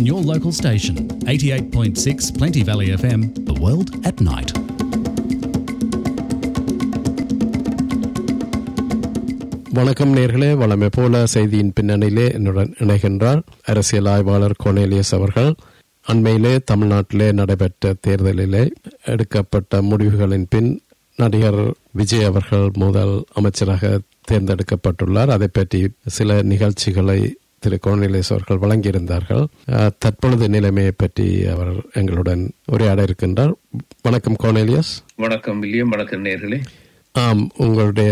on your local station. 88.6 Plenty Valley FM, the world at night. வணக்கம் நேர்களே வளமை போல செய்தியின் பின்னணியிலே என்னுடன் இணைகின்றார் அரசியல் ஆய்வாளர் கொனேலியஸ் அவர்கள் அண்மையிலே தமிழ்நாட்டிலே நடைபெற்ற தேர்தலிலே எடுக்கப்பட்ட முடிவுகளின் பின் நடிகர் விஜய் அவர்கள் முதல் அமைச்சராக தேர்ந்தெடுக்கப்பட்டுள்ளார் அதை பற்றி சில நிகழ்ச்சிகளை திரு கோனேலியஸ் அவர்கள் வழங்கியிருந்தார்கள் அஹ், தற்பொழுது நிலைமையை பற்றி அவர் எங்களுடன் உரையாட இருக்கின்றார் வணக்கம் கோனேலியஸ் வணக்கம் வில்லியம் வணக்கம் நேர்களே ஆம் உங்களுடைய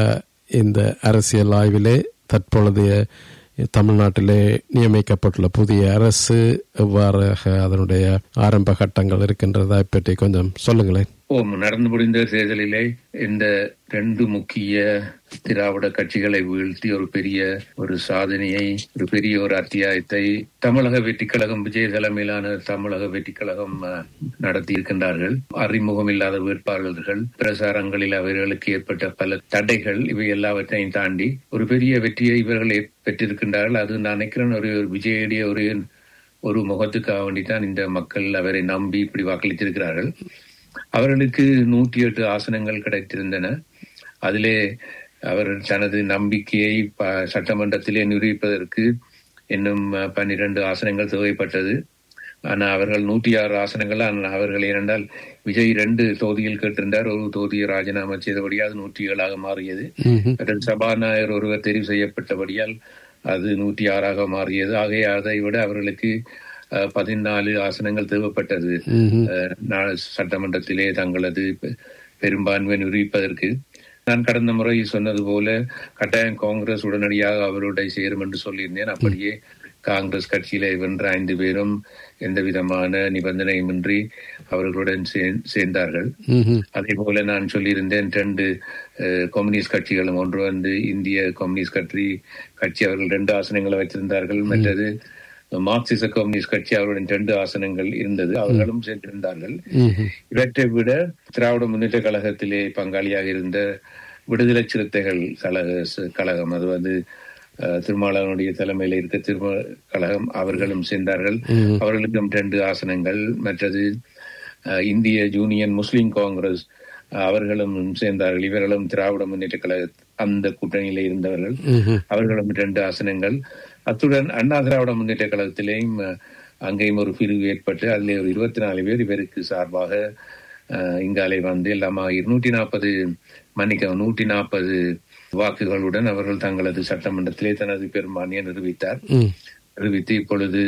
இந்த அரசியல் ஆய்விலே தற்பொழுதைய தமிழ்நாட்டிலே நியமிக்கப்பட்டுள்ள புதிய அரசு எவ்வாறாக அதனுடைய ஆரம்ப கட்டங்கள் இருக்கின்றதா பற்றி கொஞ்சம் சொல்லுங்களேன் ஓம் நடந்து முடிந்த தேர்தலிலே இந்த ரெண்டு முக்கிய திராவிட கட்சிகளை வீழ்த்தி ஒரு பெரிய ஒரு சாதனையை ஒரு பெரிய ஒரு அத்தியாயத்தை தமிழக வெற்றிக் கழகம் விஜய தலைமையிலான தமிழக வெற்றிக் கழகம் அஹ், நடத்தி இருக்கின்றார்கள் அறிமுகம் இல்லாத வேட்பாளர்கள் பிரசாரங்களில் அவர்களுக்கு ஏற்பட்ட பல தடைகள் இவை எல்லாவற்றையும் தாண்டி ஒரு பெரிய வெற்றியை இவர்கள் ஏற்- பெற்றிருக்கின்றார்கள் அது நான் நினைக்கிறேன் ஒரு ஒரு விஜயுடைய ஒரு ஒரு முகத்துக்காக வேண்டித்தான் இந்த மக்கள் அவரை நம்பி இப்படி வாக்களித்திருக்கிறார்கள் அவர்களுக்கு நூற்றி எட்டு ஆசனங்கள் கிடைத்திருந்தன அதிலே அவர் தனது நம்பிக்கையை ப- சட்டமன்றத்திலே நிரூபிப்பதற்கு இன்னும் அஹ், பன்னிரண்டு ஆசனங்கள் தேவைப்பட்டது ஆனால் அவர்கள் நூற்றி ஆறு ஆசனங்கள் ஆனால் அவர்கள் ஏனென்றால் விஜய் ரெண்டு தொகுதியில் கேட்டிருந்தார் ஒரு தொகுதியை ராஜினாமா செய்தபடியால் அது நூற்றி ஏழாக மாறியது மற்றது சபாநாயகர் ஒருவர் தெரிவு செய்யப்பட்டபடியால் அது நூற்றி ஆறாக மாறியது ஆகைய அதை விட அவர்களுக்கு அஹ், பதினாலு ஆசனங்கள் தேவைப்பட்டது அஹ், நா- சட்டமன்றத்திலே தங்களது பெ- பெரும்பான்மை நிரூபிப்பதற்கு நான் கடந்த முறை சொன்னது போல கட்டாயம் காங்கிரஸ் உடனடியாக அவருடைய சேரும் என்று சொல்லியிருந்தேன் அப்படியே காங்கிரஸ் கட்சியில வென்ற ஐந்து பேரும் எந்த விதமான நிபந்தனையுமின்றி அவர்களுடன் சே- சேர்ந்தார்கள் அதே போல நான் சொல்லியிருந்தேன் ரெண்டு அஹ், கம்யூனிஸ்ட் கட்சிகளும் ஒன்று வந்து இந்திய கம்யூனிஸ்ட் கட்சி கட்சி அவர்கள் ரெண்டு ஆசனங்களை வைத்திருந்தார்கள் மற்றது மார்க்சிச கம்யூனிஸ்ட் கட்சி அவருடன் ரெண்டு ஆசனங்கள் இருந்தது அவர்களும் சேர்ந்திருந்தார்கள் இவற்றை விட திராவிட முன்னேற்ற கழகத்திலே பங்காளியாக இருந்த விடுதலை சிறுத்தைகள் கழக கழகம் அது வந்து அஹ், திருமாவளவனுடைய தலைமையில் இருக்க திரும கழகம் அவர்களும் சேர்ந்தார்கள் அவர்களுக்கும் ரெண்டு ஆசனங்கள் மற்றது அஹ், இந்திய யூனியன் முஸ்லிம் காங்கிரஸ் அஹ், அவர்களும் சேர்ந்தார்கள் இவர்களும் திராவிட முன்னேற்ற கழக அந்த கூட்டணியில இருந்தவர்கள் அவர்களும் இரண்டு ஆசனங்கள் அத்துடன் அண்ணா திராவிட முன்னேற்ற கழகத்திலேயும் அஹ், அங்கேயும் ஒரு பிரிவு ஏற்பட்டு அதிலே ஒரு இருபத்தி நாலு பேர் இவருக்கு சார்பாக அஹ், இங்காலே வந்து எல்லாமா இருநூற்றி நாற்பது மன்னிக்க நூற்றி நாற்பது வாக்குகளுடன் அவர்கள் தங்களது சட்டமன்றத்திலே தனது பெரும்பான்மையை நிரூபித்தார் நிரூபித்து இப்பொழுது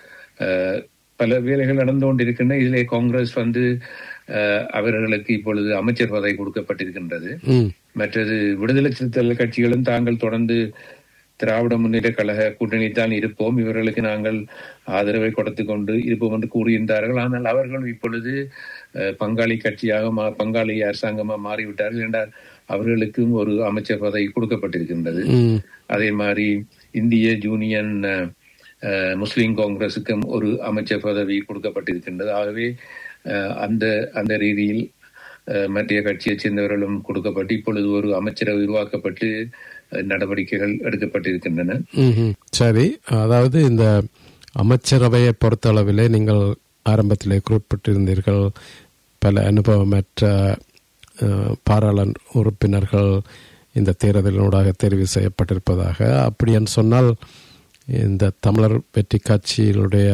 அஹ், பல வேலைகள் நடந்து கொண்டிருக்கின்றன இதிலே காங்கிரஸ் வந்து அஹ், அவர்களுக்கு இப்பொழுது அமைச்சர் பதவி கொடுக்கப்பட்டிருக்கின்றது மற்றது விடுதலை சிறுத்தைகள் கட்சிகளும் தாங்கள் தொடர்ந்து திராவிட முன்னேற்ற கழக கூட்டணி தான் இருப்போம் இவர்களுக்கு நாங்கள் ஆதரவை கொடுத்து கொண்டு இருப்போம் என்று கூறியிருந்தார்கள் ஆனால் அவர்கள் இப்பொழுது அஹ், பங்காளி கட்சியாக மா- பங்காளி அரசாங்கமா மாறிவிட்டார்கள் என்றால் அவர்களுக்கும் ஒரு அமைச்சர் பதவி கொடுக்கப்பட்டிருக்கின்றது அதே மாதிரி இந்திய யூனியன் அஹ், அஹ், முஸ்லிம் காங்கிரசுக்கும் ஒரு அமைச்சர் பதவி கொடுக்கப்பட்டிருக்கின்றது ஆகவே அஹ், அந்த அந்த ரீதியில் அஹ், மத்திய கட்சியைச் சேர்ந்தவர்களும் கொடுக்கப்பட்டு இப்பொழுது ஒரு அமைச்சரவை உருவாக்கப்பட்டு அஹ், நடவடிக்கைகள் எடுக்கப்பட்டிருக்கின்றன ம்ஹும். சரி அதாவது இந்த அமைச்சரவையை பொறுத்தளவிலே நீங்கள் ஆரம்பத்திலே குறிப்பிட்டிருந்தீர்கள் பல அனுபவமற்ற அஹ், பாராளுமன்ற உறுப்பினர்கள் இந்த தேர்தலினூடாக தெரிவு செய்யப்பட்டிருப்பதாக அப்படி என்று சொன்னால் இந்த தமிழர் வெற்றி கட்சியினுடைய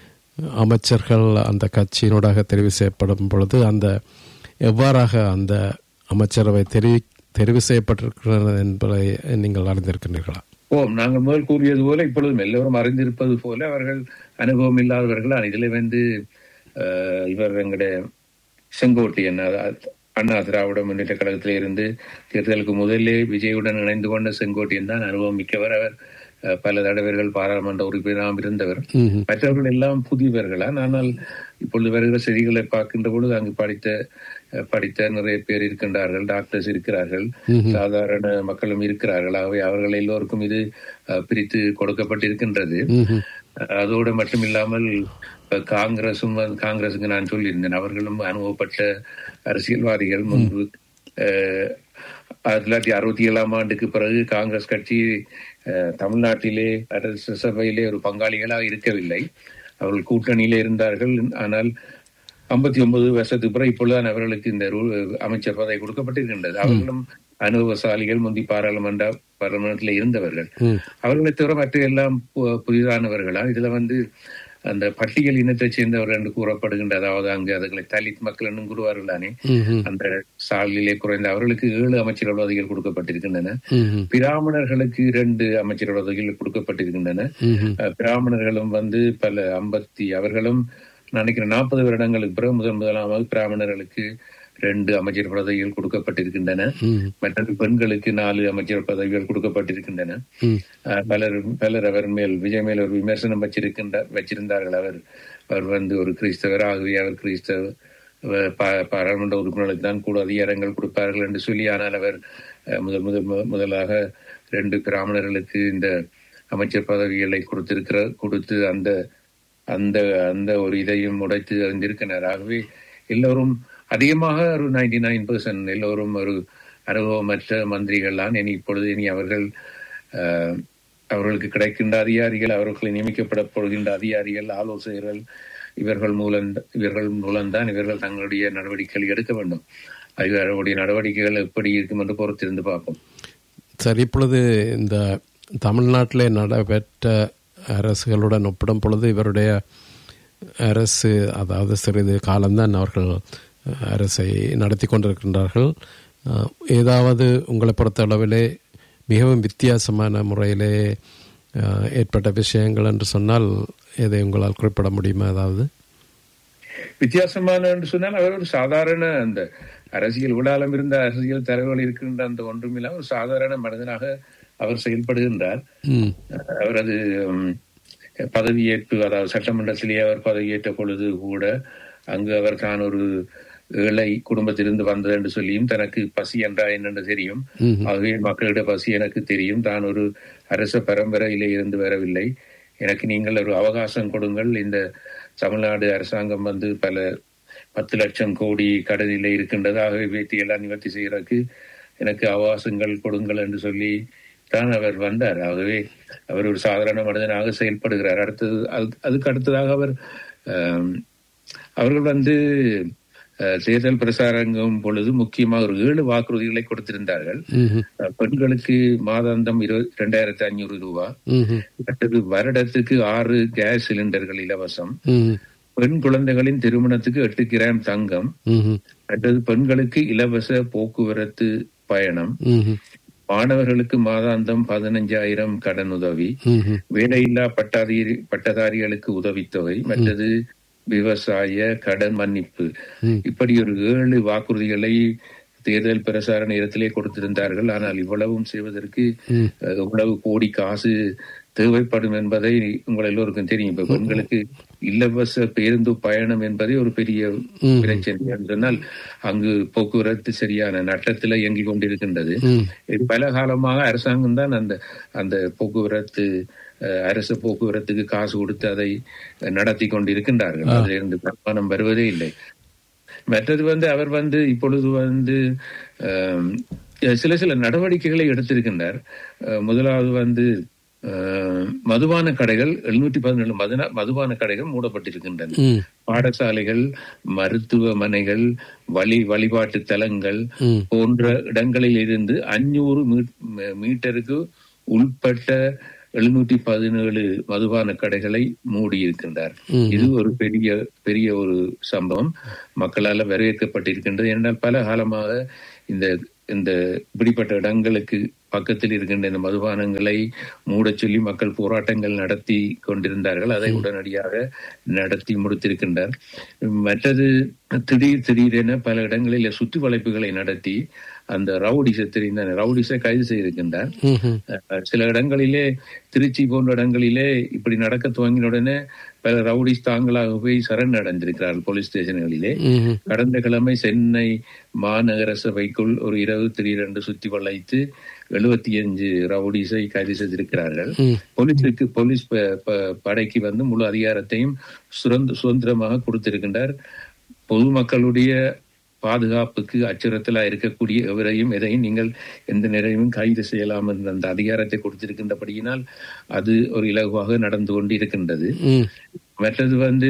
அமைச்சர்கள் அந்த கட்சியினூடாக தெரிவு செய்யப்படும் பொழுது அந்த எவ்வாறாக அந்த அமைச்சரவை தெரிவி தெரிவு செய்யப்பட்டிருக்கிறது என்பதை நீங்கள் அறிந்திருக்கிறீர்களா ஓம் நாங்கள் முதல் கூறியது போல இப்பொழுதும் எல்லோரும் அறிந்திருப்பது போல அவர்கள் அனுபவம் இல்லாதவர்கள் இதில் வந்து அஹ், இவர் எங்களுடைய செங்கோட்டையன் அதாவது அண்ணா திராவிட முன்னேற்ற கழகத்திலே இருந்து தேர்தலுக்கு முதலே விஜயுடன் இணைந்து கொண்ட செங்கோட்டையன் தான் அனுபவம் மிக்கவர் அவர் அஹ், பல தடவைகள் பாராளுமன்ற உறுப்பினராக இருந்தவர் மற்றவர்கள் எல்லாம் புதியவர்களா ஆனால் இப்பொழுது வருகிற செய்திகளை பார்க்கின்ற பொழுது அங்கு படித்த அஹ், படித்த நிறைய பேர் இருக்கின்றார்கள் டாக்டர்ஸ் இருக்கிறார்கள் சாதாரண மக்களும் இருக்கிறார்கள் ஆகவே அவர்கள் எல்லோருக்கும் இது அஹ், பிரித்து கொடுக்கப்பட்டிருக்கின்றது அஹ், அதோடு மட்டும் இல்லாமல் அஹ், காங்கிரசும் வந்து- காங்கிரசுக்கு நான் சொல்லியிருந்தேன் அவர்களும் அனுபவப்பட்ட அரசியல்வாதிகள் முன்பு அஹ், ஆயிரத்தி தொள்ளாயிரத்தி அறுபத்தி ஏழாம் ஆண்டுக்கு பிறகு காங்கிரஸ் கட்சி அஹ், தமிழ்நாட்டிலே அரசு சபையிலே ஒரு பங்காளிகளாக இருக்கவில்லை அவர்கள் கூட்டணியிலே இருந்தார்கள் ஆனால் ஐம்பத்தி ஒன்பது வருஷத்துக்கு பிறகு இப்பொழுதுதான் அவர்களுக்கு இந்த ரூ- அமைச்சர் பதவி கொடுக்கப்பட்டிருக்கின்றது அவர்களும் அனுபவசாலிகள் முந்தி பாராளுமன்ற பாராளுமன்றத்தில் இருந்தவர்கள் ம். அவர்களை தவிர மற்ற எல்லாம் பு- புதிதானவர்களா இதுல வந்து அந்த பட்டியல் இனத்தைச் சேர்ந்தவர்கள் என்று கூறப்படுகின்ற அதாவது அங்கு அதுகளை தலித் மக்கள் என்னும் கூறுவார்களானே ம்ஹும். அந்த சாலிலே குறைந்த அவர்களுக்கு ஏழு அமைச்சர் பதவிகள் கொடுக்கப்பட்டிருக்கின்றன ம்ஹும். பிராமணர்களுக்கு இரண்டு அமைச்சர் பதவிகள் கொடுக்கப்பட்டிருக்கின்றன ம்ஹும். அஹ், பிராமணர்களும் வந்து பல ஐம்பத்தி அவர்களும் நினைக்கிறேன் நாற்பது வருடங்களுக்கு பிறகு முதன் முதலாவது பிராமணர்களுக்கு ரெண்டு அமைச்சர் பதவிகள் கொடுக்கப்பட்டிருக்கின்றன ம். மற்றது பெண்களுக்கு நாலு அமைச்சர் பதவிகள் கொடுக்கப்பட்டிருக்கின்றன ம். அஹ், பலர் பலர் அவர் மேல் விஜய் மேல் ஒரு விமர்சனம் வச்சிருக்கின்ற வச்சிருந்தார்கள் அவர் அவர் வந்து ஒரு கிறிஸ்தவர் ஆகவே அவர் கிறிஸ்தவ அஹ், பா- பாராளுமன்ற உறுப்பினர்களுக்கு தான் கூட அதிகாரங்கள் கொடுப்பார்கள் என்று சொல்லி ஆனால் அவர் அஹ், முதல் முதல் மு- முதலாக ரெண்டு பிராமணர்களுக்கு இந்த அமைச்சர் பதவிகளை கொடுத்திருக்கிற கொடுத்து அந்த அந்த அந்த ஒரு இதையும் உடைத்து அறிந்திருக்கிறார் ஆகவே எல்லோரும் அதிகமாக ஒரு நைன்டி நைன் பர்சன்ட் எல்லோரும் ஒரு அனுபவமற்ற மந்திரிகள் தான் இனி இப்பொழுது இனி அவர்கள் அஹ், அவர்களுக்கு கிடைக்கின்ற அதிகாரிகள் அவர்களுக்கு நியமிக்கப்பட போகின்ற அதிகாரிகள் ஆலோசகர்கள் இவர்கள் மூலம் இவர்கள் மூலம்தான் இவர்கள் தங்களுடைய நடவடிக்கைகள் எடுக்க வேண்டும் அது அவருடைய நடவடிக்கைகள் எப்படி இருக்கும் என்று பொறுத்திருந்து பார்ப்போம் சரி இப்பொழுது இந்த தமிழ்நாட்டிலே நடைபெற்ற அரசுகளுடன் ஒப்பிடும் பொழுது இவருடைய அரசு அதாவது சிறிது காலம்தான் அவர்கள் அரசை நடத்தி கொண்டிருக்கின்றார்கள் அஹ், ஏதாவது உங்களை பொறுத்த அளவிலே மிகவும் வித்தியாசமான முறையிலே அஹ், ஏற்பட்ட விஷயங்கள் என்று சொன்னால் எதை உங்களால் குறிப்பிட முடியுமா அதாவது வித்தியாசமான என்று சொன்னால் அவர் ஒரு சாதாரண அந்த அரசியல் விடாலம் இருந்த அரசியல் தலைவர்கள் இருக்கின்ற அந்த ஒன்றுமில்ல ஒரு சாதாரண மனிதனாக அவர் செயல்படுகின்றார் ம் அவரது ம், பதவியேற்பு அதாவது சட்டமன்றத்திலேயே அவர் பதவியேற்ற பொழுது கூட அங்கு அவர் தான் ஒரு ஏழை குடும்பத்திலிருந்து வந்தது என்று சொல்லியும் தனக்கு பசி என்றா என்னென்று தெரியும் ம்ஹும். ஆகவே மக்களிட பசி எனக்கு தெரியும் தான் ஒரு அரச பரம்பரையிலே இருந்து வரவில்லை எனக்கு நீங்கள் ஒரு அவகாசம் கொடுங்கள் இந்த தமிழ்நாடு அரசாங்கம் வந்து பல பத்து லட்சம் கோடி கடனிலே இருக்கின்றது ஆகவே வேட்டியெல்லாம் நிவர்த்தி செய்யறதுக்கு எனக்கு அவகாசங்கள் கொடுங்கள் என்று சொல்லி தான் அவர் வந்தார் ஆகவே அவர் ஒரு சாதாரண மனிதனாக செயல்படுகிறார் அடுத்தது அது- அதுக்கு அடுத்ததாக அவர் ஆம், அவர்கள் வந்து அஹ், தேர்தல் பிரசாரங்கும் பொழுது முக்கியமாக ஒரு ஏழு வாக்குறுதிகளை கொடுத்திருந்தார்கள் ம்ஹும். அஹ், பெண்களுக்கு மாதாந்தம் இருபது இரண்டாயிரத்தி ஐநூறு ரூபா ம்ஹும். அடுத்தது வருடத்துக்கு ஆறு கேஸ் சிலிண்டர்கள் இலவசம் ம்ஹும். பெண் குழந்தைகளின் திருமணத்துக்கு எட்டு கிராம் தங்கம் ம்ஹும். அடுத்தது பெண்களுக்கு இலவச போக்குவரத்து பயணம் ம்ஹும். மாணவர்களுக்கு மாதாந்தம் பதினஞ்சாயிரம் கடன் உதவி ம்ஹும். வேலையில்லா பட்டாதாரி பட்டதாரிகளுக்கு உதவித்தொகை மற்றது விவசாய கடன் மன்னிப்பு ம். இப்படி ஒரு ஏழு வாக்குறுதிகளை தேர்தல் பிரசார நேரத்திலே கொடுத்திருந்தார்கள் ஆனால் இவ்வளவும் செய்வதற்கு ம். அஹ், இவ்வளவு கோடி காசு தேவைப்படும் என்பதை உங்கள் எல்லோருக்கும் தெரியும் இப்ப பெண்களுக்கு இலவச பேருந்து பயணம் என்பதே ஒரு பெரிய ம். பிரச்சனை என்று சொன்னால் அங்கு போக்குவரத்து சரியான நட்டத்தில் இயங்கிக் கொண்டிருக்கின்றது ம். இது பல காலமாக அரசாங்கம் தான் அந்த அந்த போக்குவரத்து அஹ், அரசு போக்குவரத்துக்கு காசு கொடுத்து அதை நடத்தி கொண்டிருக்கின்றார்கள் அதிலிருந்து வருமானம் வருவதே இல்லை மற்றது வந்து அவர் வந்து இப்பொழுது வந்து ஆம், சில சில நடவடிக்கைகளை எடுத்திருக்கின்றார் அஹ், முதலாவது வந்து அஹ், மதுபான கடைகள் எழுநூற்றி பதினேழு மதுன மதுபான கடைகள் மூடப்பட்டிருக்கின்றன ம். பாடசாலைகள் மருத்துவமனைகள் வழி வழிபாட்டு தலங்கள் ம். போன்ற இடங்களில் இருந்து அஞ்சூறு மீட்டருக்கு உள்பட்ட எழுநூற்றி பதினேழு மதுபான கடைகளை மூடியிருக்கின்றார் ம். இது ஒரு பெரிய பெரிய ஒரு சம்பவம் மக்களால் வரவேற்கப்பட்டிருக்கின்றது என்றால் பல காலமாக இந்த இந்த இப்படிப்பட்ட இடங்களுக்கு பக்கத்தில் இருக்கின்ற இந்த மதுபானங்களை மூடச் சொல்லி மக்கள் போராட்டங்கள் நடத்தி கொண்டிருந்தார்கள் அதை உடனடியாக நடத்தி முடித்திருக்கின்றார் மற்றது திடீர் திடீரென பல இடங்களில் சுற்றி வளைப்புகளை நடத்தி அந்த ரவுடிசை தெரிந்த ரவுடிசை கைது செய்திருக்கின்றார் ம்ஹும். அஹ் சில இடங்களிலே திருச்சி போன்ற இடங்களிலே இப்படி நடக்க துவங்கின உடனே பல ரவுடிஸ் தாங்களாக போய் சரண் அடைந்திருக்கிறார்கள் போலீஸ் ஸ்டேஷன்களிலே ம்ஹும். கடந்த கிழமை சென்னை மாநகர சபைக்குள் ஒரு இரவு திடீரென்று சுத்தி வளைத்து எழுபத்தி அஞ்சு ரவுடிஸை கைது செய்திருக்கிறார்கள் ம். போலீஸுக்கு போலீஸ் ப- ப- படைக்கு வந்து முழு அதிகாரத்தையும் சுரந்த சுதந்திரமாக கொடுத்திருக்கின்றார் பொதுமக்களுடைய பாதுகாப்புக்கு அச்சுறுத்தலா இருக்கக்கூடிய எவரையும் எதையும் நீங்கள் எந்த நேரமும் கைது செய்யலாம் என்ற அந்த அதிகாரத்தை கொடுத்திருக்கின்றபடியினால் அது ஒரு இலகுவாக நடந்து கொண்டு இருக்கின்றது ம். மற்றது வந்து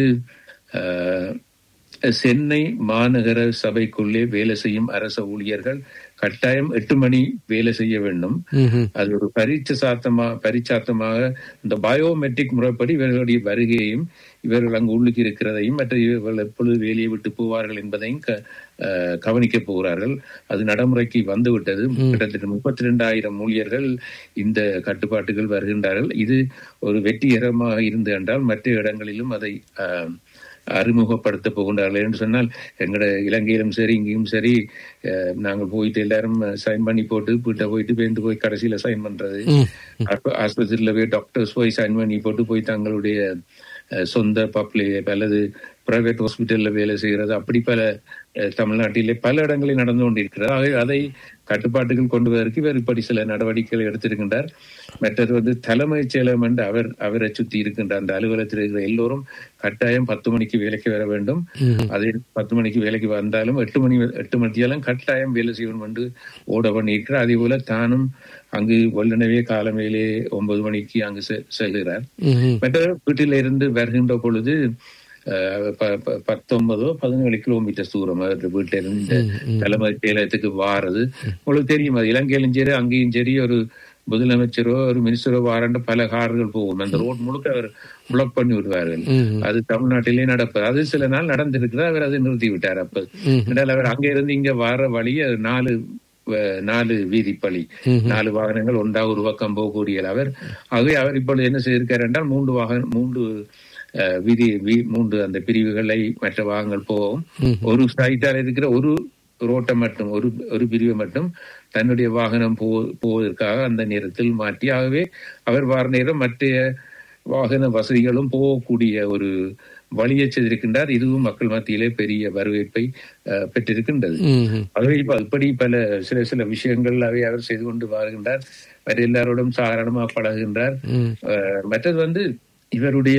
அஹ், சென்னை மாநகர சபைக்குள்ளே வேலை செய்யும் அரச ஊழியர்கள் கட்டாயம் எட்டு மணி வேலை செய்ய வேண்டும் ம்ஹும். அது ஒரு பரீட்சை சாத்தமா பரிச்சாத்தமாக இந்த பயோமெட்ரிக் முறைப்படி இவர்களுடைய வருகையையும் இவர்கள் அங்கு உள்ளுக்கு இருக்கிறதையும் மற்ற இவர்கள் எப்பொழுது வேலையை விட்டு போவார்கள் என்பதையும் க- அஹ், கவனிக்கப் போகிறார்கள் அது நடைமுறைக்கு வந்துவிட்டது கிட்டத்தட்ட முப்பத்தி ரெண்டாயிரம் ஊழியர்கள் இந்த கட்டுப்பாட்டுகள் வருகின்றார்கள் இது ஒரு வெற்றிகரமாக இருந்து என்றால் மற்ற இடங்களிலும் அதை அஹ், அறிமுகப்படுத்த போகின்றார்கள் என்று சொன்னால் எங்கட இலங்கையிலும் சரி இங்கேயும் சரி அஹ், நாங்கள் போயிட்டு எல்லாரும் சைன் பண்ணி போட்டு வீட்டை போயிட்டு பேருந்து போய் கடைசியில சைன் பண்றது ஆஸ்ப- ஆஸ்பத்திரியில போய் டாக்டர்ஸ் போய் சைன் பண்ணி போட்டு போய் தங்களுடைய அஹ், சொந்த பப்ளி அல்லது பிரைவேட் ஹாஸ்பிட்டல்ல வேலை செய்கிறது அப்படி பல அஹ், தமிழ்நாட்டிலே பல இடங்களில் நடந்து கொண்டிருக்கிறது ஆகவே அதை கட்டுப்பாட்டுகள் கொண்டு வருவதற்கு இவர் இப்படி சில நடவடிக்கைகளை எடுத்திருக்கின்றார் மற்றது வந்து தலைமைச் செயலகம் என்று அவர் அவரை சுத்தி இருக்கின்ற அந்த அலுவலகத்தில் இருக்கிற எல்லோரும் கட்டாயம் பத்து மணிக்கு வேலைக்கு வர வேண்டும் அதே பத்து மணிக்கு வேலைக்கு வந்தாலும் எட்டு மணி எட்டு மணிக்கெல்லாம் கட்டாயம் வேலை செய்யணும் என்று ஓட பண்ணியிருக்கிறார் அதே போல தானும் அங்கு வெள்ளனவே காலமேலே ஒன்பது மணிக்கு அங்கு செ- செல்கிறார் ம்ஹும். மற்ற வீட்டில இருந்து வருகின்ற பொழுது அஹ், ப- ப- பத்தொன்பதோ பதினேழு கிலோமீட்டர் தூரம் அவர் வீட்டில இருந்து இந்த தலைமை செயலகத்துக்கு வாரது உங்களுக்கு தெரியும் அது இலங்கையிலும் சரி அங்கேயும் சரி ஒரு முதலமைச்சரோ ஒரு மினிஸ்டரோ வாரண்ட பல கார்கள் போகும் அந்த ரோட் முழுக்க அவர் பிளாக் பண்ணி விடுவார்கள் அது தமிழ்நாட்டிலே நடப்பது அது சில நாள் நடந்திருக்கிறது அவர் அதை நிறுத்தி விட்டார் அப்ப என்றால் அவர் அங்க இருந்து இங்க வர வழி அது நாலு அஹ், நாலு வீதிப்பலி நாலு வாகனங்கள் ஒன்றா ஒரு பக்கம் போகக்கூடிய அவர் ஆகவே அவர் இப்பொழுது என்ன செய்திருக்கார் என்றால் மூன்று வாகனம் மூன்று அஹ், வீதி வீ- மூன்று அந்த பிரிவுகளை மற்ற வாகனங்கள் போகவும் ஒரு சைட்டால் இருக்கிற ஒரு ரோட்டை மட்டும் ஒரு ஒரு பிரிவை மட்டும் தன்னுடைய வாகனம் போ போவதற்காக அந்த நேரத்தில் மாற்றி ஆகவே அவர் வார நேரம் மற்ற வாகன வசதிகளும் போகக்கூடிய ஒரு வழியை செய்திருக்கின்றார் இதுவும் மக்கள் மத்தியிலே பெரிய வரவேற்பை அஹ், பெற்றிருக்கின்றது ம்ஹும். ஆகவே இப்ப இப்படி பல சில சில விஷயங்கள் அவை அவர் செய்து கொண்டு வருகின்றார் வேற எல்லாரோடும் சாதாரணமா பழகுகின்றார் அஹ், மற்றது வந்து இவருடைய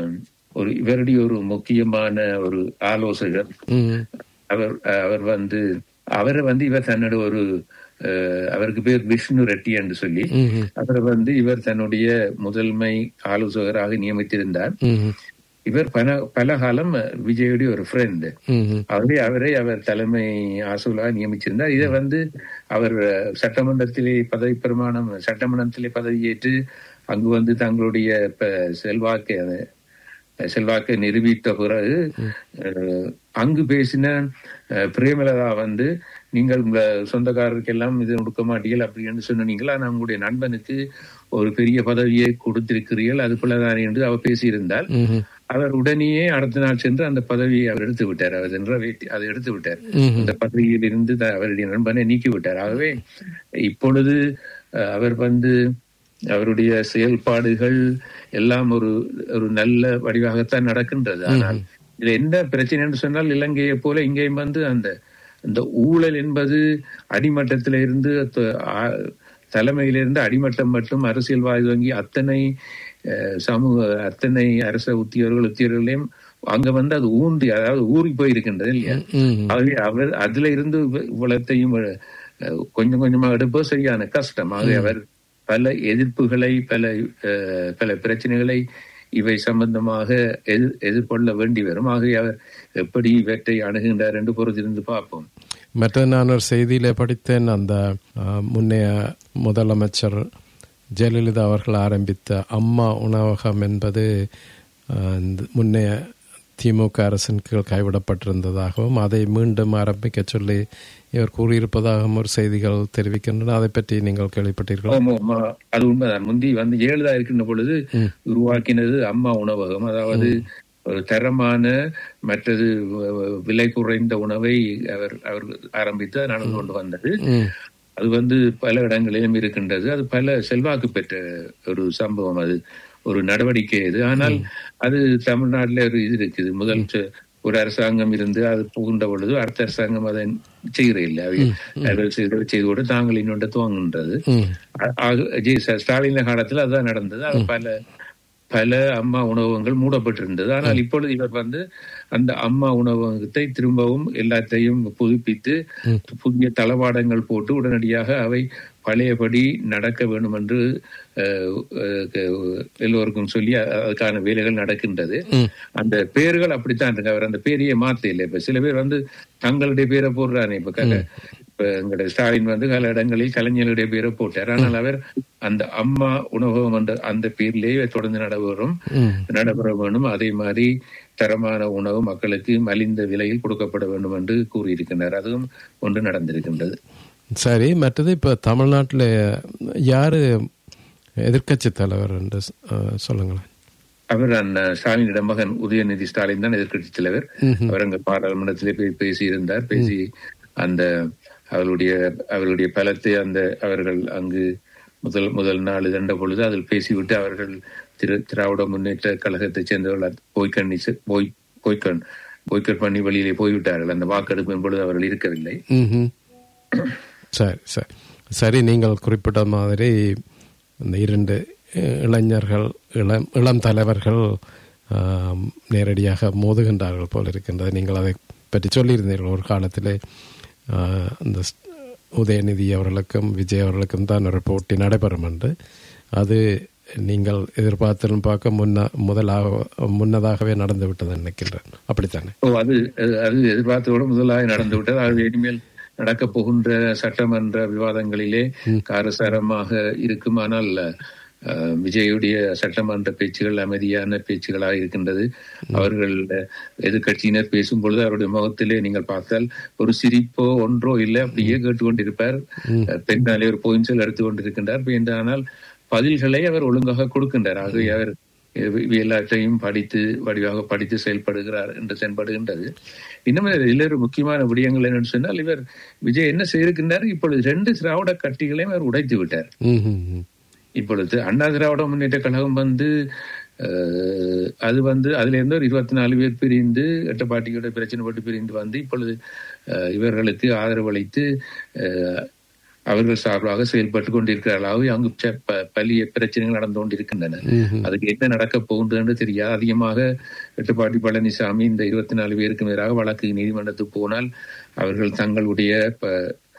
ஒரு இவருடைய ஒரு முக்கியமான ஒரு ஆலோசகர் ம்ஹும். அவர் அவர் வந்து அவரை வந்து இவர் தன்னோட ஒரு அஹ், அவருக்கு பேர் விஷ்ணு ரெட்டி என்று சொல்லி ம்ஹும். அவரை வந்து இவர் தன்னுடைய முதன்மை ஆலோசகராக நியமித்திருந்தார் ம்ஹும். இவர் பல பல காலம் விஜயுடைய ஒரு ஃப்ரெண்ட் ம்ஹும். ஆகவே அவரை அவர் தலைமை ஆசூலாக நியமிச்சிருந்தார் இதை வந்து அவர் அஹ், சட்டமன்றத்திலே பதவி பிரமாணம் சட்டமன்றத்திலே பதவியேற்று அங்கு வந்து தங்களுடைய ப- செல்வாக்கை அஹ், செல்வாக்கை நிரூபித்த பிறகு அஹ், அங்கு பேசின அஹ், பிரேமலதா வந்து நீங்கள் உங்க சொந்தக்காரருக்கெல்லாம் இது கொடுக்க மாட்டீர்கள் அப்படின்னு சொன்னீங்களா நான் உங்களுடைய நண்பனுக்கு ஒரு பெரிய பதவியை கொடுத்திருக்கிறீர்கள் அது போலதான் என்று அவர் பேசியிருந்தால் ம்ஹும். அவர் உடனேயே அடுத்த நாள் சென்று அந்த பதவியை அவர் எடுத்து விட்டார் அவர் நிறைவேற்றி அதை எடுத்து விட்டார் ம்ஹும். அந்த பதவியில் இருந்து த- அவருடைய நண்பனை நீக்கி விட்டார் ஆகவே இப்பொழுது அஹ், அவர் வந்து அவருடைய செயல்பாடுகள் எல்லாம் ஒரு ஒரு நல்ல வடிவாகத்தான் நடக்கின்றது ஆனால் இதுல என்ன பிரச்சனை என்று சொன்னால் இலங்கையை போல இங்கேயும் வந்து அந்த இந்த ஊழல் என்பது அடிமட்டத்தில இருந்து த- ஆ- தலைமையிலிருந்து அடிமட்டம் மட்டும் அரசியல்வாதி வங்கி அத்தனை அஹ், சமூக அத்தனை அரச உத்தியோகர்கள் உத்தியோகர்களையும் அங்க வந்து அது ஊன்றி அதாவது ஊறி போயிருக்கின்றது இல்லையா ம்ஹும். ஆகவே அவர் அதுல இருந்து இவ்வ- இவ்வளத்தையும் அஹ், கொஞ்சம் கொஞ்சமா எடுப்பது சரியான கஷ்டம் ஆகவே அவர் பல எதிர்ப்புகளை பல அஹ், பல பிரச்சனைகளை இவை சம்பந்தமாக எதிர் எதிர்கொள்ள வேண்டி வரும் ஆகவே அவர் எப்படி இவற்றை அணுகின்றார் என்று பொறுத்திருந்து பார்ப்போம் மற்ற நான் ஒரு செய்தியில படித்தேன் அந்த ஆ, முன்னைய முதலமைச்சர் ஜெயலலிதா அவர்கள் ஆரம்பித்த அம்மா உணவகம் என்பது ஆ, இந்த முன்னைய திமுக அரசின் கீழ் கைவிடப்பட்டிருந்ததாகவும் அதை மீண்டும் ஆரம்பிக்க சொல்லி இவர் கூறியிருப்பதாகவும் ஒரு செய்திகள் தெரிவிக்கின்றன அதை பற்றி நீங்கள் கேள்விப்பட்டீர்களா ஆமா, ஆமா. அது உண்மைதான் முந்தி வந்து ஜெயலலிதா இருக்கின்ற பொழுது உருவாக்கினது அம்மா உணவகம் அதாவது ஒரு தரமான மற்றது வ- வ- விலை குறைந்த உணவை அவர் அவர் ஆரம்பித்து அது நடந்து கொண்டு வந்தது ம். அது வந்து பல இடங்களிலும் இருக்கின்றது அது பல செல்வாக்கு பெற்ற ஒரு சம்பவம் அது ஒரு நடவடிக்கை இது ஆனால் அது தமிழ்நாட்டில் ஒரு இது இருக்குது முதல் ச- ஒரு அரசாங்கம் இருந்து அது புகுந்த பொழுது அடுத்த அரசாங்கம் அதை செய்கிற இல்லை அவர்கள் செய்து செய்து கூட தாங்கள் இன்னொன்று துவங்குன்றது ம். ஆ- ஆக- ஜி ச- ஸ்டாலின் காலத்துல அதுதான் நடந்தது அது பல பல அம்மா உணவகங்கள் மூடப்பட்டிருந்தது ஆனால் இப்பொழுது இவர் வந்து அந்த அம்மா உணவகத்தை திரும்பவும் எல்லாத்தையும் புதுப்பித்து புதிய தளவாடங்கள் போட்டு உடனடியாக அவை பழையபடி நடக்க வேண்டும் என்று அஹ், அஹ், எல்லோருக்கும் சொல்லி அ- அதுக்கான வேலைகள் நடக்கின்றது அந்த பேர்கள் அப்படித்தான் இருக்கு அவர் அந்த பேரையே மாத்த இல்லை இப்ப சில பேர் வந்து தங்களுடைய பேரை போடுறாரு இப்ப க- இப்ப எங்களுடைய ஸ்டாலின் வந்து பல இடங்களில் கலைஞருடைய பேரை போட்டார் ஆனால் அவர் அந்த அம்மா உணவகம் என்ற அந்த பேர்லயே தொடர்ந்து நடைபெறும் நடைபெற வேண்டும் அதே மாதிரி தரமான உணவு மக்களுக்கு மலிந்த விலையில் கொடுக்கப்பட வேண்டும் என்று கூறியிருக்கின்றார் அதுவும் ஒன்று நடந்திருக்கின்றது சரி மற்றது இப்போ தமிழ்நாட்டில் யாரு எதிர்க்கட்சி தலைவர் என்று அஹ், சொல்லுங்களேன் அவர் அந்த ஸ்டாலினிடம் மகன் உதயநிதி ஸ்டாலின் தான் எதிர்க்கட்சி தலைவர் அவர் அங்க பாராளுமன்றத்திலே போய் பேசியிருந்தார் பேசி அந்த அவருடைய அவருடைய பலத்தை அந்த அவர்கள் அங்கு முதல் முதல் நாள் இதண்ட பொழுது அதில் பேசிவிட்டு அவர்கள் திரு திராவிட முன்னேற்ற கழகத்தைச் சேர்ந்தவர்கள் போய்கண்ணி போய் போய்கண் போய்கட் பண்ணி வெளியிலே போய்விட்டார்கள் அந்த வாக்கெடுப்பின் பொழுது அவர்கள் இருக்கவில்லை ம்ஹும். சரி சரி சரி நீங்கள் குறிப்பிட்ட மாதிரி இந்த இரண்டு அஹ், இளைஞர்கள் இளம் இளம் தலைவர்கள் ஆம், நேரடியாக மோதுகின்றார்கள் போல் இருக்கின்றது நீங்கள் அதை பற்றி சொல்லியிருந்தீர்கள் ஒரு காலத்திலே ஆஹ், அந்த ஸ்- உதயநிதி அவர்களுக்கும் விஜய் அவர்களுக்கும் தான் ஒரு போட்டி நடைபெறும் என்று அது நீங்கள் எதிர்பார்த்திலும் பார்க்க முன்ன முதலாக முன்னதாகவே நடந்து விட்டது நினைக்கின்றேன் அப்படித்தானே ஓ அது அது- அது எதிர்பார்த்தோடு முதலாக நடந்து விட்டது அது இனிமேல் நடக்க போகின்ற சட்டமன்ற விவாதங்களிலே காரசாரமாக இருக்கும் ஆனால் அஹ், விஜயுடைய சட்டமன்ற பேச்சுகள் அமைதியான பேச்சுகளாக இருக்கின்றது அவர்கள் அஹ், எதிர்க்கட்சியினர் பேசும் பொழுது அவருடைய முகத்திலே நீங்கள் பார்த்தால் ஒரு சிரிப்போ ஒன்றோ இல்லை அப்படியே கேட்டுக்கொண்டிருப்பார் அஹ், பெண்ணாலே ஒரு போயின்சல் எடுத்துக் கொண்டிருக்கின்றார் என்றானால் பதில்களை அவர் ஒழுங்காக கொடுக்கின்றார் ஆகவே அவர் இவை இவை எல்லாத்தையும் படித்து வடிவாக படித்து செயல்படுகிறார் என்று செயல்படுகின்றது இன்னும் இதில் ஒரு முக்கியமான விடயங்கள் என்னன்னு சொன்னால் இவர் விஜய் என்ன செய்திருக்கின்றார் இப்பொழுது ரெண்டு திராவிட கட்சிகளையும் அவர் உடைத்து விட்டார் ம் ம், ம். இப்பொழுது அண்ணா திராவிட முன்னேற்ற கழகம் வந்து அஹ், அது வந்து அதுல இருந்து ஒரு இருபத்தி நாலு பேர் பிரிந்து எட்டப்பாட்டியோட பிரச்சனை பட்டு பிரிந்து வந்து இப்பொழுது அஹ், இவர்களுக்கு ஆதரவு அளித்து அஹ், அவர்கள் சார்பாக செயல்பட்டு கொண்டிருக்கிறார்கள் ஆகவே அங்கு ச- ப- பலிய பிரச்சனைகள் நடந்து கொண்டிருக்கின்றன அதுக்கு என்ன நடக்க போகுதுன்னு தெரியாது அதிகமாக எட்டுப்பாட்டி பழனிசாமி இந்த இருபத்தி நாலு பேருக்கு மேலாக வழக்கு நீதிமன்றத்துக்கு போனால் அவர்கள் தங்களுடைய ப-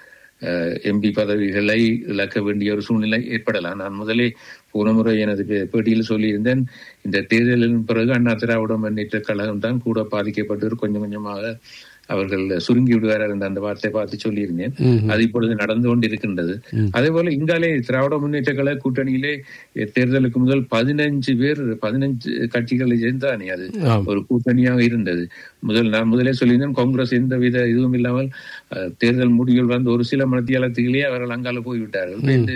எம்பி பதவிகளை இழக்க வேண்டிய ஒரு சூழ்நிலை ஏற்படலாம் நான் முதலே போன முறை எனது பே- பேட்டியில் சொல்லியிருந்தேன் இந்த தேர்தலின் பிறகு அண்ணா திராவிட முன்னேற்ற கழகம் தான் கூட பாதிக்கப்பட்டு கொஞ்சம் கொஞ்சமாக அவர்கள் சுருங்கி விடுவார்கள் என்ற அந்த வார்த்தை பார்த்து சொல்லியிருந்தேன் அது இப்பொழுது நடந்து கொண்டிருக்கின்றது அதே போல இங்காலே திராவிட முன்னேற்ற கழக கூட்டணியிலே தேர்தலுக்கு முதல் பதினஞ்சு பேர் பதினஞ்சு கட்சிகளை சேர்ந்தானே அது ஆம். ஒரு கூட்டணியாக இருந்தது முதல் நான் முதலே சொல்லியிருந்தேன் காங்கிரஸ் எந்தவித இதுவும் இல்லாமல் அஹ், தேர்தல் முடிவுகள் வந்து ஒரு சில மத்தியாலத்துகளே அவர்கள் அங்கால போய்விட்டார்கள் பேருந்து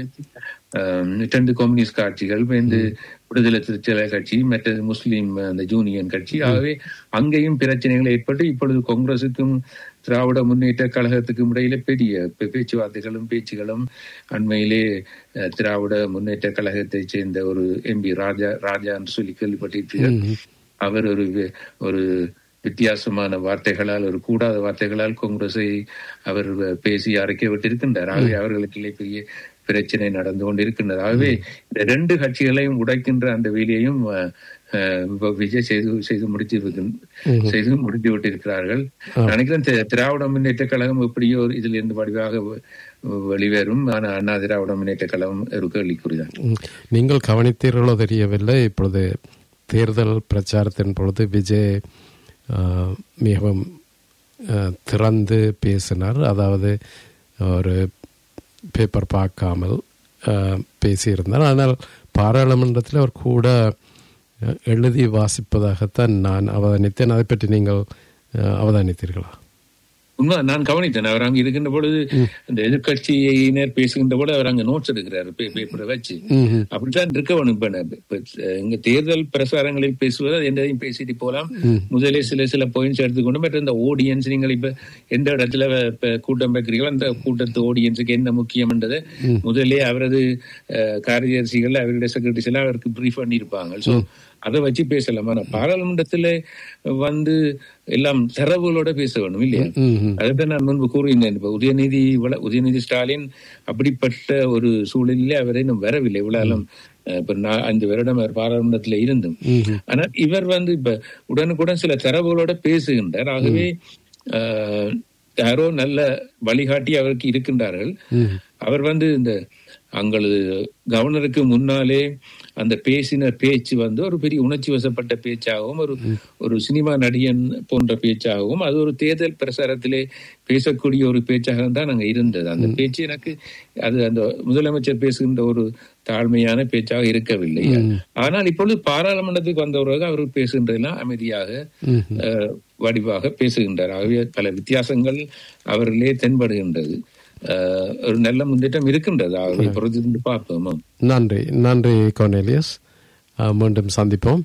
ரெண்டு கம்யூனிஸ்ட் கட்சிகள் பேருந்து விடுதலை சிறுத்தை கட்சி மற்றது முஸ்லீம் அந்த ஜூனியன் கட்சி ஆகவே அங்கேயும் பிரச்சனைகள் ஏற்பட்டு இப்பொழுது காங்கிரசுக்கும் திராவிட முன்னேற்ற கழகத்துக்கும் இடையிலே பெரிய பே- பேச்சுவார்த்தைகளும் பேச்சுகளும் அண்மையிலே அஹ், திராவிட முன்னேற்ற கழகத்தைச் சேர்ந்த ஒரு எம்பி ராஜா ராஜா என்று சொல்லி கேள்விப்பட்டிருப்பீர்கள் அவர் ஒரு வி- ஒரு வித்தியாசமான வார்த்தைகளால் ஒரு கூடாத வார்த்தைகளால் காங்கிரஸை அவர் பேசி அரைக்க விட்டிருக்கின்றார் ஆகவே அவர்களுக்கு பெரிய பிரச்சனை நடந்து கொண்டிருக்கின்றது ஆகவே இந்த ரெண்டு கட்சிகளையும் உடைக்கின்ற அந்த வேலையையும் அஹ், அஹ், இப்ப விஜய் செய்து செய்து முடித்து செய்து முடித்து விட்டிருக்கிறார்கள் நினைக்கிறேன் தி- திராவிட முன்னேற்ற கழகம் எப்படியோ ஒரு இதில் இருந்து வடிவாக வெ- வெளிவரும் ஆனால் அண்ணா திராவிட முன்னேற்ற கழகம் ஒரு கேள்விக்குறிதான் ம். நீங்கள் கவனித்தீர்களோ தெரியவில்லை இப்பொழுது தேர்தல் பிரச்சாரத்தின் பொழுது விஜய் ஆ, மிகவும் ஆ, திறந்து பேசினார் அதாவது ஒரு பேப்பர் பார்க்காமல் ஆ, பேசியிருந்தார் ஆனால் பாராளுமன்றத்தில் அவர் கூட ஆ, எழுதி வாசிப்பதாகத்தான் நான் அவதானித்தேன் அதை பற்றி நீங்கள் ஆ, அவதானித்தீர்களா உண்மை நான் கவனித்தேன் அவர் அங்க இருக்கின்ற பொழுது இந்த எதிர்கட்சியினர் பேசுகின்ற பொழுது அவர் அங்க நோட்ஸ் எடுக்கிறாரு பே- பேப்பரை வச்சு ம்ஹும். அப்படித்தான் இருக்க வேணும் இப்ப நான் இப்ப இங்க தேர்தல் பிரசாரங்களில் பேசுவது அது எந்தையும் பேசிட்டு போலாம் முதலே சில சில பாயிண்ட்ஸ் எடுத்துக்கொண்டு மற்ற இந்த ஆடியன்ஸ் நீங்கள் இப்ப எந்த இடத்துல இப்ப கூட்டம் வைக்கிறீங்களோ அந்த கூட்டத்து ஆடியன்ஸுக்கு என்ன முக்கியம்ன்றதை முதலே அவரது அஹ், காரியதர்சிகள் அவருடைய செக்ரட்டரிஸ் எல்லாம் அவருக்கு பிரீஃப் பண்ணியிருப்பாங்க சோ அதை வச்சு பேசலாம் ஆனா பாராளுமன்றத்துல வந்து எல்லாம் தரவுகளோட பேச வேணும் இல்லையா ம்ஹும். அதுதான் நான் முன்பு கூறியிருந்தேன் இப்ப உதயநிதி வள- உதயநிதி ஸ்டாலின் அப்படிப்பட்ட ஒரு சூழலிலே அவர் இன்னும் வரவில்லை இவ்வளவு இப்ப நான் அஞ்சு வருடம் அவர் பாராளுமன்றத்துல இருந்தும் ஆனால் இவர் வந்து இப்ப உடனுக்குடன் சில தரவுகளோட பேசுகின்றார் ஆகவே ஆஹ், யாரோ நல்ல வழிகாட்டி அவருக்கு இருக்கின்றார்கள் அவர் வந்து இந்த அங்களது கவர்னருக்கு முன்னாலே அந்த பேசின பேச்சு வந்து ஒரு பெரிய உணர்ச்சி வசப்பட்ட பேச்சாகவும் ஒரு ஒரு சினிமா நடிகன் போன்ற பேச்சாகவும் அது ஒரு தேர்தல் பிரசாரத்திலே பேசக்கூடிய ஒரு பேச்சாக தான் அங்க இருந்தது அந்த பேச்சு எனக்கு அது அந்த முதலமைச்சர் பேசுகின்ற ஒரு தாழ்மையான பேச்சாக இருக்கவில்லை ஆனால் இப்பொழுது பாராளுமன்றத்துக்கு வந்தவர்கள் அவர் பேசுகின்றதெல்லாம் அமைதியாக அஹ், வடிவாக பேசுகின்றார் ஆகவே பல வித்தியாசங்கள் அவர்களே தென்படுகின்றது அஹ், ஒரு நல்ல முன்னேற்றம் இருக்கின்றது ஆகவே பொறுத்திருந்து பார்ப்போம் நன்றி நன்றி கோனேலியஸ் அஹ், மீண்டும் சந்திப்போம்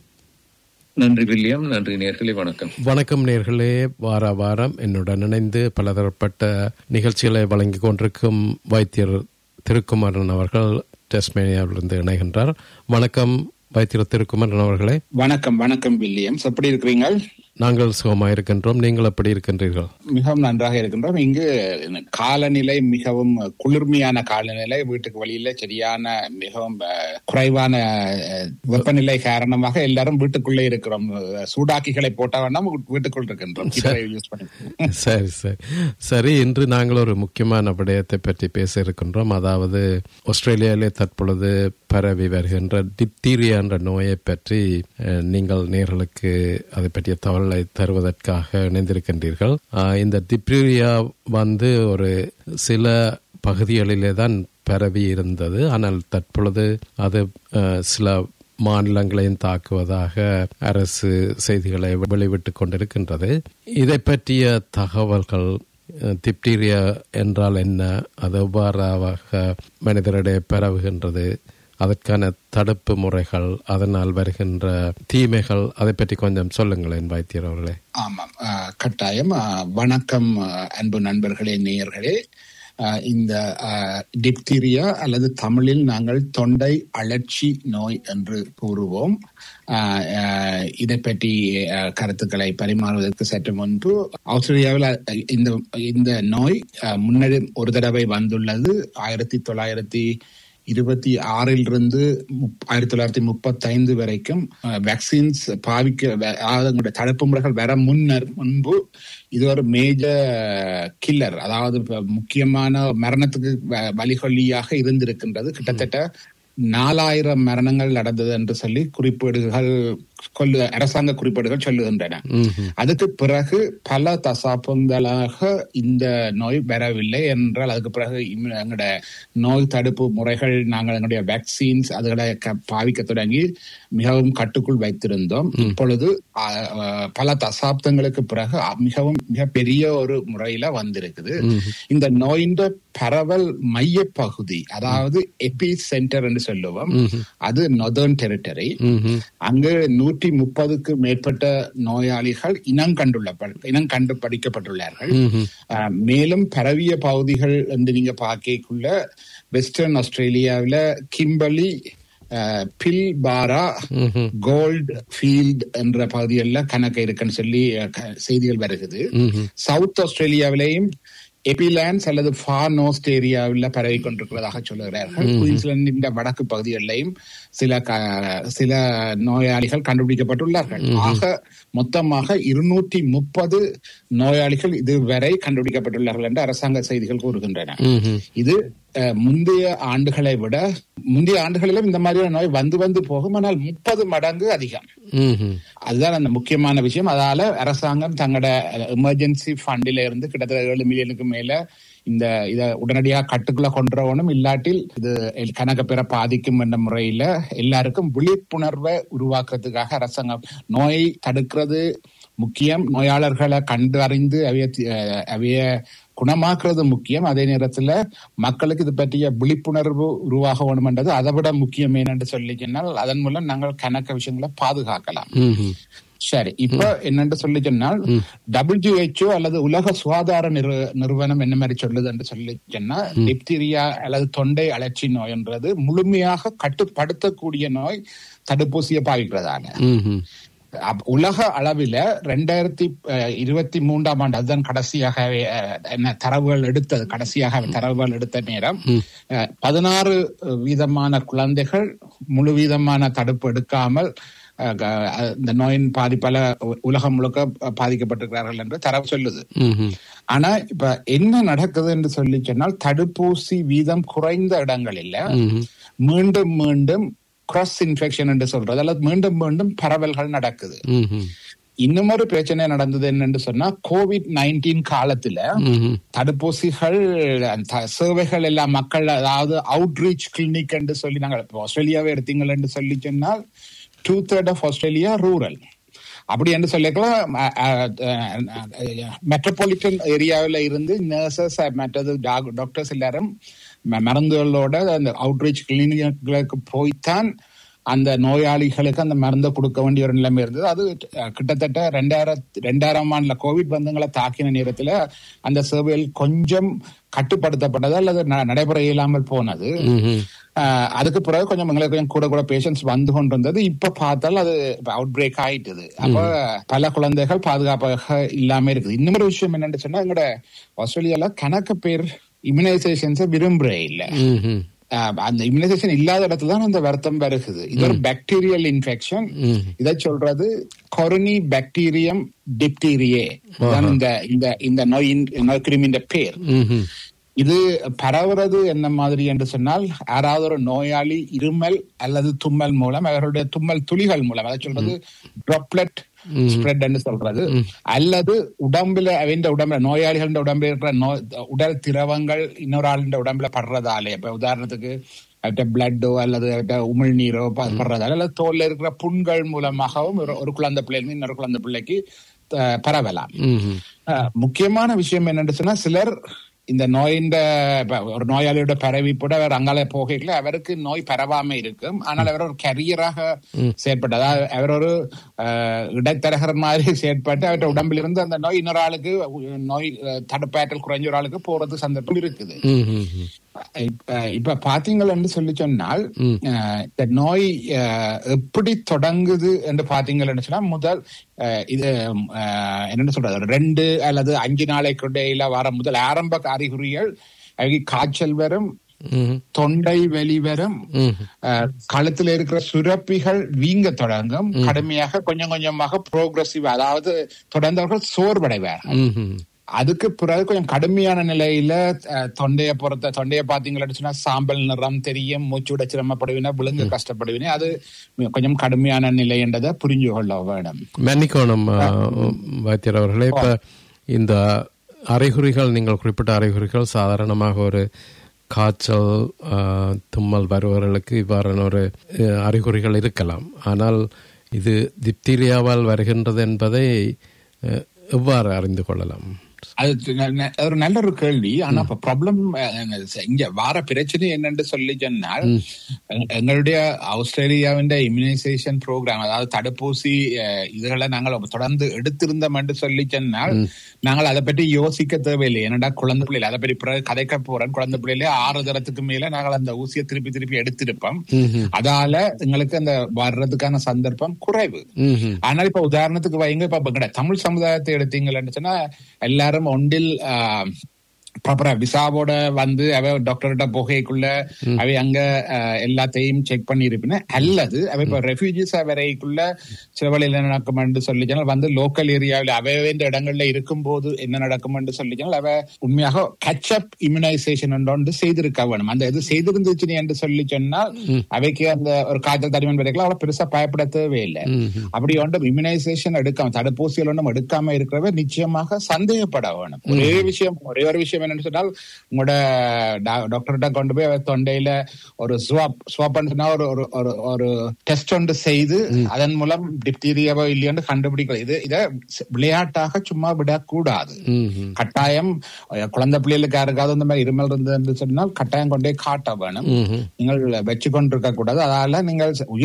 நன்றி வில்லியம் நன்றி நேர்களே வணக்கம் வணக்கம் நேர்களே வார வாரம் என்னுடன் இணைந்து பலதரப்பட்ட நிகழ்ச்சிகளை வழங்கிக் கொண்டிருக்கும் வைத்தியர் திருக்குமரன் அவர்கள் டெஸ்மேனியாவிலிருந்து இணைகின்றார் வணக்கம் வைத்தியர் திருக்குமரன் அவர்களே வணக்கம் வணக்கம் வில்லியம்ஸ் எப்படி இருக்கிறீங்க நாங்கள் சுகமாக இருக்கின்றோம் நீங்கள் எப்படி இருக்கின்றீர்கள் மிகவும் நன்றாக இருக்கின்றோம் இங்கு காலநிலை மிகவும் குளிர்மையான காலநிலை வீட்டுக்கு வெளியில சரியான மிகவும் அஹ், குறைவான அஹ், வெப்பநிலை காரணமாக எல்லாரும் வீட்டுக்குள்ளே இருக்கிறோம் அஹ், சூடாக்கிகளை போட்ட வேண்டாம் வீட்டுக்குள் இருக்கின்றோம் heater யூஸ் பண்ணி சரி சரி சரி இன்று நாங்கள் ஒரு முக்கியமான விடயத்தை பற்றி பேச இருக்கின்றோம் அதாவது ஆஸ்திரேலியாவிலே தற்பொழுது பரவி வருகின்ற டிப்தீரியா என்ற நோயை பற்றி அஹ், நீங்கள் நேர்களுக்கு அதை பற்றிய தகவலை தருவதற்காக இணைந்திருக்கின்றீர்கள் அஹ், இந்த டிப்தீரியா வந்து ஒரு சில பகுதிகளிலே தான் பரவி இருந்தது ஆனால் தற்பொழுது அது அஹ், சில மாநிலங்களையும் தாக்குவதாக அரசு செய்திகளை வெளிவிட்டுக் கொண்டிருக்கின்றது இதை பற்றிய தகவல்கள் அஹ், டிப்டீரியா என்றால் என்ன அது எவ்வாறாக மனிதரிடையே பரவுகின்றது அதற்கான தடுப்பு முறைகள் அதனால் வருகின்ற தீமைகள் அதை பற்றி கொஞ்சம் சொல்லுங்களேன் வைத்தியர் அவர்களே ஆமாம் அஹ், கட்டாயம் அஹ், வணக்கம் அஹ், அன்பு நண்பர்களே நேயர்களே அஹ், இந்த டிப்தீரியா அல்லது தமிழில் நாங்கள் தொண்டை அழற்சி நோய் என்று கூறுவோம் அஹ், அஹ், இதை பற்றி அஹ், கருத்துக்களை பரிமாறுவதற்கு சற்று முன்பு ஆஸ்திரேலியாவில் அஹ், இந்த இந்த நோய் அஹ், முன்னரே ஒரு தடவை வந்துள்ளது ஆயிரத்தி தொள்ளாயிரத்தி இருபத்தி ஆறிலிருந்து முப்- ஆயிரத்தி தொள்ளாயிரத்தி முப்பத்தைந்து வரைக்கும் வேக்சின்ஸ் பாவிக்க வ- அதாவது உங்களுடைய தடுப்பு முறைகள் வர முன்னர் முன்பு இது ஒரு மேஜர் கில்லர் அதாவது இப்ப முக்கியமான மரணத்துக்கு வ- வழிகொல்லியாக இருந்திருக்கின்றது கிட்டத்தட்ட நாலாயிரம் மரணங்கள் நடந்தது என்று சொல்லி குறிப்பீடுகள் கொல்லு அரசாங்க குறிப்பீடுகள் சொல்லுகின்றன அதுக்கு பிறகு பல தசாப்தங்களாக இந்த நோய் வரவில்லை என்றால் அதுக்கு பிறகு இம்மு- எங்களுடைய நோய் தடுப்பு முறைகள் நாங்கள் எங்களுடைய வேக்சின்ஸ் அதுகளை க- பாவிக்க தொடங்கி மிகவும் கட்டுக்குள் வைத்திருந்தோம் இப்பொழுது ஆ, ஆ, பல தசாப்தங்களுக்கு பிறகு அ- மிகவும் மிக பெரிய ஒரு முறையில வந்திருக்குது இந்த நோயின் பரவல் மைய பகுதி அதாவது எபி சென்டர் என்று சொல்லுவோம் அது நொதர்ன் டெரிட்டரி அங்கு நூற்றி முப்பதுக்கு மேற்பட்ட நோயாளிகள் இனம் கண்டுள்ள இனம் கண்டுபிடிக்கப்பட்டுள்ளார்கள் அஹ், மேலும் பரவிய பகுதிகள் என்று நீங்க பார்க்கக்குள்ள வெஸ்டர்ன் ஆஸ்திரேலியாவில கிம்பலி அஹ், பில் பாரா கோல்ட் ஃபீல்ட் என்ற பகுதிகளில் கணக்கு இருக்குன்னு சொல்லி அஹ், க- செய்திகள் வருகுது சவுத் ஆஸ்திரேலியாவிலேயும் எபிலான்ஸ் அல்லது ஃபார் நோஸ்ட் ஏரியாவில் பரவி கொண்டிருக்கிறதாக சொல்லுகிறார்கள் குயின்ஸ்லாந்தின் வடக்கு பகுதிகளிலையும் சில க- சில நோயாளிகள் கண்டுபிடிக்கப்பட்டுள்ளார்கள் ஆக மொத்தமாக இருநூற்றி முப்பது நோயாளிகள் இதுவரை கண்டுபிடிக்கப்பட்டுள்ளார்கள் என்று அரசாங்க செய்திகள் கூறுகின்றன இது அஹ், முந்தைய ஆண்டுகளை விட முந்தைய ஆண்டுகளிலும் இந்த மாதிரியான நோய் வந்து வந்து போகும் ஆனால் முப்பது மடங்கு அதிகம் அதுதான் அந்த முக்கியமான விஷயம் அதால அரசாங்கம் தங்களோட எமர்ஜென்சி ஃபண்டில இருந்து கிட்டத்தட்ட ஏழு மில்லியனுக்கு மேல இந்த இத உடனடியாக கட்டுக்குள்ள கொண்டுறவனும் இல்லாட்டில் இது எல்- கணக்கு பெற பாதிக்கும் என்ற முறையில எல்லாருக்கும் விழிப்புணர்வை உருவாக்குறதுக்காக அரசாங்கம் நோயை தடுக்கிறது முக்கியம் நோயாளர்களை கண்டு அறிந்து அவைய தி- அஹ் அவைய குணமாக்குறது முக்கியம் அதே நேரத்துல மக்களுக்கு இது பற்றிய விழிப்புணர்வு உருவாக வேணும்ன்றது அதை விட முக்கியம் என்னன்னு சொல்லி சொன்னால் அதன் மூலம் நாங்கள் கணக்க விஷயங்களை பாதுகாக்கலாம் சரி இப்ப என்னன்னு சொல்லி சொன்னால் WHO அல்லது உலக சுகாதார நிறு- நிறுவனம் என்ன மாதிரி சொல்லுது என்று சொல்லி சொன்னா டிப்தீரியா அல்லது தொண்டை அழற்சி நோய்ன்றது முழுமையாக கட்டுப்படுத்தக்கூடிய நோய் தடுப்பூசியை பாவிக்கிறதால அப்- உலக அளவில ரெண்டாயிரத்தி அஹ், இருபத்தி மூன்றாம் ஆண்டு அதுதான் கடைசியாக அஹ், என்ன தரவுகள் எடுத்தது கடைசியாக தரவுகள் எடுத்த நேரம் அஹ், பதினாறு வீதமான குழந்தைகள் முழு வீதமான தடுப்பு எடுக்காமல் அஹ், க- இந்த நோயின் பாதிப்பால உ- உலகம் முழுக்க பாதிக்கப்பட்டிருக்கிறார்கள் என்று தரவு சொல்லுது ம்ஹும். ஆனா இப்ப என்ன நடக்குது என்று சொல்லி சொன்னால் தடுப்பூசி வீதம் குறைந்த இடங்களில் ம்ஹும். மீண்டும் மீண்டும் கிராஸ் இன்ஃபெக்ஷன் என்று சொல்றது அல்லது மீண்டும் மீண்டும் பரவல்கள் நடக்குது ம்ஹும். இன்னும் ஒரு பிரச்சனை நடந்தது என்னன்னு சொன்னா கோவிட் நைன்டீன் காலத்துல ம்ஹும். தடுப்பூசிகள் அந்த சேவைகள் எல்லாம் மக்கள் அதாவது அவுட்ரீச் கிளினிக் என்று சொல்லி நாங்கள் இப்போ ஆஸ்திரேலியாவை எடுத்தீங்கள் என்று சொல்லி சொன்னால் two third of Australia rural அப்படி என்று சொல்லிக்கலாம் மெட்ரோபாலிட்டன் ஏரியாவில் இருந்து நர்சஸ் மற்றது டாக்டர்ஸ் எல்லாரும் ம- மருந்துகளோட அந்த அவுட்ரீச் கிளினிக்களுக்கு போய்த்தான் அந்த நோயாளிகளுக்கு அந்த மருந்தை கொடுக்க வேண்டிய ஒரு நிலைமை இருந்தது அது அஹ், கிட்டத்தட்ட ரெண்டாயிரம் ரெண்டாயிரம் ஆண்டுல கோவிட் பந்தங்களை தாக்கின நேரத்துல அந்த சேவைகள் கொஞ்சம் கட்டுப்படுத்தப்பட்டது அல்லது ந- நடைபெற இயலாமல் போனது ம்ஹும். ஆஹ் அதுக்கு பிறகு கொஞ்சம் எங்களுக்கு கொஞ்சம் கூட கூட பேஷண்ட்ஸ் வந்து கொண்டு வந்தது இப்ப பார்த்தால் அது அவுட் பிரேக் ஆயிட்டுது அப்ப பல குழந்தைகள் பாதுகாப்பாக இல்லாம இருக்குது இன்னொரு விஷயம் என்னன்னு சொன்னா எங்களோட ஆஸ்திரேலியால கணக்கு பேர் இம்யூனைசேஷன்ஸை விரும்புறே இல்ல ம்ஹும். ஆஹ் அந்த இம்யூனைசேஷன் இல்லாத இடத்துல தான் அந்த வருத்தம் வருகுது இது ஒரு பாக்டீரியல் இன்ஃபெக்ஷன் ம். இதை சொல்றது கொரோனி பாக்டீரியம் டிப்டீரியே இதுதான் இந்த இந்த இந்த நோயின் நோய் கிருமியின் பேர் ம்ஹும். இது பரவுறது என்ன மாதிரி என்று சொன்னால் யாராவது ஒரு நோயாளி இருமல் அல்லது தும்மல் மூலம் அவர்களுடைய தும்மல் துளிகள் மூலம் அதை சொல்றது ட்ராப்லெட் ஸ்ப்ரெட் என்று சொல்றது அல்லது உடம்புல அவன் உடம்புல நோயாளிகளின் உடம்புல இருக்கிற நோய் உடல் திரவங்கள் இன்னொரு ஆளின் உடம்புல படுறதாலே இப்ப உதாரணத்துக்கு அவர்கிட்ட பிளட்டோ அல்லது அவர்கிட்ட உமிழ்நீரோ ப- படுறதால அல்லது தோல்ல இருக்கிற புண்கள் மூலமாகவும் ஒரு ஒரு குழந்தை பிள்ளைங்க இன்னொரு குழந்தை பிள்ளைக்கு அஹ், பரவலாம் ம்ஹும். அஹ், முக்கியமான விஷயம் என்னன்னு சொன்னா சிலர் இந்த நோயின் ஒரு நோயாளியோட பரவிப்போட அவர் அங்கால போகைக்குள்ள அவருக்கு நோய் பரவாம இருக்கும் ஆனால் அவர் ஒரு கரியராக செயற்பட்டு அதாவது அவர் ஒரு அஹ், இடைத்தரகர் மாதிரி செயற்பட்டு அவர்கிட்ட உடம்பில் இருந்து அந்த நோய் இன்னொரு ஆளுக்கு அஹ், நோய் அஹ், தடுப்பாற்றல் குறைஞ்ச ஒரு ஆளுக்கு போறது சந்தர்ப்பம் இருக்குது ம்ஹும். இப்ப இப்ப பாத்தீங்கன்னு சொல்லி சொன்னால் அஹ், இந்த நோய் அஹ், எப்படி தொடங்குது என்று பாத்தீங்கன்னு சொன்னா முதல் அஹ், இது அஹ், என்னன்னு சொல்றது ரெண்டு அல்லது அஞ்சு நாளைக்கு இடையில வர முதல் ஆரம்ப அறிகுறிகள் அவைக்கு காய்ச்சல் வரும் ம்ஹும். தொண்டை வெளி வரும் ம்ஹும். அஹ், கழுத்துல இருக்கிற சுரப்பிகள் வீங்க தொடங்கும் கடுமையாக கொஞ்சம் கொஞ்சமாக ப்ரோக்ரஸிவ் அதாவது தொடர்ந்தவர்கள் சோர்வடைவார் ம்ஹும். அதுக்கு பிறகு கொஞ்சம் கடுமையான நிலையில அஹ், தொண்டைய பொறுத்த தொண்டைய பாத்தீங்கன்னு சொன்னா சாம்பல் நிறம் தெரியும் மூச்சு விட சிரமப்படுவினா விழுங்க கஷ்டப்படுவினா அது கொஞ்சம் கடுமையான நிலை என்றதை புரிஞ்சு கொள்ள வேணும் மன்னிக்கணும் ஆ, வைத்தியர் அவர்களே இப்ப இந்த அறிகுறிகள் நீங்கள் குறிப்பிட்ட அறிகுறிகள் சாதாரணமாக ஒரு காய்ச்சல் ஆ, தும்மல் வருபவர்களுக்கு இவ்வாறான ஒரு அ, அறிகுறிகள் இருக்கலாம் ஆனால் இது திப்தீரியாவால் வருகின்றது என்பதை அ, எவ்வாறு அறிந்து கொள்ளலாம் அது ந- ந- ஒரு நல்ல ஒரு கேள்வி ஆனா இப்ப ப்ராப்ளம் இங்க வார பிரச்சனை என்னன்னு சொல்லி சொன்னால் எங்க- எங்களுடைய ஆஸ்திரேலியாவின் இம்யூனைசேஷன் ப்ரோக்ராம் அதாவது தடுப்பூசி அஹ், இதுகளை நாங்கள் தொடர்ந்து எடுத்திருந்தோம் என்று சொல்லி சொன்னால் நாங்கள் அதை பற்றி யோசிக்க தேவையில்லை ஏன்னா குழந்தை பிள்ளைகள் அதை பற்றி பிறகு கதைக்க போறோம் குழந்தை பிள்ளையில ஆறு தரத்துக்கு மேல நாங்கள் அந்த ஊசியை திருப்பி திருப்பி எடுத்திருப்போம் அதால எங்களுக்கு அந்த வர்றதுக்கான சந்தர்ப்பம் குறைவு ம்ஹும். ஆனால் இப்ப உதாரணத்துக்கு வைங்க இப்ப எங்கட தமிழ் சமுதாயத்தை எடுத்தீங்கன்னு சொன்னா எல்லாரும் ஒன்றில் ப்ராப்பரா விசாவோட வந்து அவ டாக்டர்கிட்ட போகைக்குள்ள அவை அங்க ஆஹ், எல்லாத்தையும் செக் பண்ணி இருப்பின அல்லது அவ இப்ப ரெஃப்யூஜிஸ் வரைக்குள்ள சில வழியில் என்ன நடக்கும் என்று சொல்லி சொன்னால் வந்து லோக்கல் ஏரியாவில் அவை வேண்ட இடங்கள்ல இருக்கும் போது என்ன நடக்கும் என்று சொல்லி சொன்னால் அவ உண்மையாக கச்சப் இம்யூனைசேஷன் ஒன்று செய்திருக்க வேணும் அந்த இது செய்திருந்துச்சு என்று சொல்லி சொன்னால் அவைக்கு அந்த ஒரு காய்ச்சல் தடிமன் வரைக்கும் அவளை பெருசா பயப்பட தேவையில்லை அப்படி ஒன்றும் இம்யூனைசேஷன் எடுக்காம தடுப்பூசிகள் ஒன்றும் எடுக்காம இருக்கிறவ நிச்சயமாக சந்தேகப்பட வேணும் ஒரே விஷயம் ஒரே ஒரு விஷயம் என்னன்னு சொன்னால் உங்களோட டா- டாக்டர்கிட்ட கொண்டு போய் அவர் தொண்டையில ஒரு ஸ்வாப் ஸ்வாப் சொன்னா ஒரு ஒரு ஒரு ஒரு டெஸ்ட் ஒன்று செய்து அதன் மூலம் டிப்தீரியாவோ இல்லையோன்னு கண்டுபிடிக்கலாம் இது இதை விளையாட்டாக சும்மா விடக்கூடாது ம்ஹும். கட்டாயம் அஹ், குழந்தை பிள்ளைகளுக்கு யாருக்காவது இந்த மாதிரி இருமல் இருந்தது என்று சொன்னால் கட்டாயம் கொண்டே காட்ட வேணும் ம்ஹும். நீங்கள் வச்சு கொண்டிருக்க கூடாது அதால நீங்கள் உயிர்